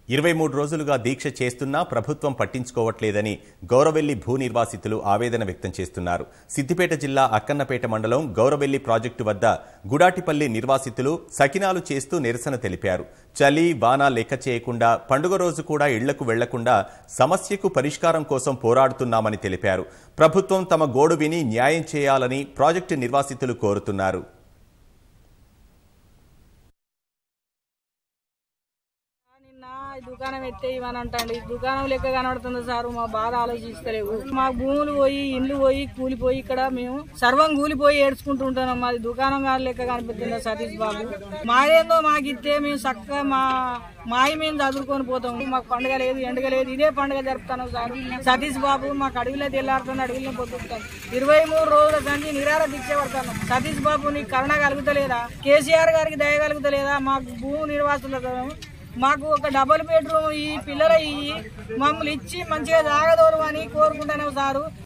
ఇరవై మూడు రోజులుగా దీక్ష చేస్తున్నా ప్రభుత్వం పట్టించుకోవట్లేదని గౌరవెల్లి భూ నిర్వాసితులు ఆవేదన వ్యక్తం చేస్తున్నారు సిద్దిపేట జిల్లా అక్కన్నపేట మండలం గౌరవెల్లి ప్రాజెక్టు వద్ద గుడాటిపల్లి నిర్వాసితులు సకినాలు చేస్తూ నిరసన తెలిపారు చలి వాన లెక్క చేయకుండా పండుగ రోజు కూడా ఇళ్లకు వెళ్లకుండా సమస్యకు పరిష్కారం కోసం పోరాడుతున్నామని తెలిపారు ప్రభుత్వం తమ గోడు విని న్యాయం చేయాలని ప్రాజెక్టు నిర్వాసితులు కోరుతున్నారు నిన్న ఈ దుకాణం ఎత్తే ఇవని అంటాండి దుకాణం లెక్క కనబడుతుంది సార్ మా బాధ ఆలోచిస్తలేవు మా భూములు పోయి ఇండ్లు పోయి కూలిపోయి ఇక్కడ మేము సర్వం కూలిపోయి ఏడ్చుకుంటూ ఉంటున్నాం మాది దుకాణం గారి లెక్క కనిపిస్తుంది సతీష్ బాబు మాదేందో మాకు ఇస్తే మేము చక్కగా మా మాయి మేము చదువుకొని పోతాం మాకు పండుగ లేదు ఎండుగ లేదు ఇదే పండుగ జరుపుతాను సార్ సతీష్ బాబు మాకు అడవిలో తెల్లారుతుంది అడవిలో పొద్దుతాం ఇరవై మూడు రోజుల సంచి నిరార దీక్ష పడతాను సతీష్ బాబు నీకు కరుణ కలుగుతలేదా కేసీఆర్ గారికి దయ కలుగుతలేదా మాకు భూ నిర్వాసులకు మాకు ఒక డబుల్ బెడ్రూమ్ ఈ పిల్లల ఇయ్యి మమ్మల్ని ఇచ్చి మంచిగా జాగదోరు అని కోరుకుంటాను సారు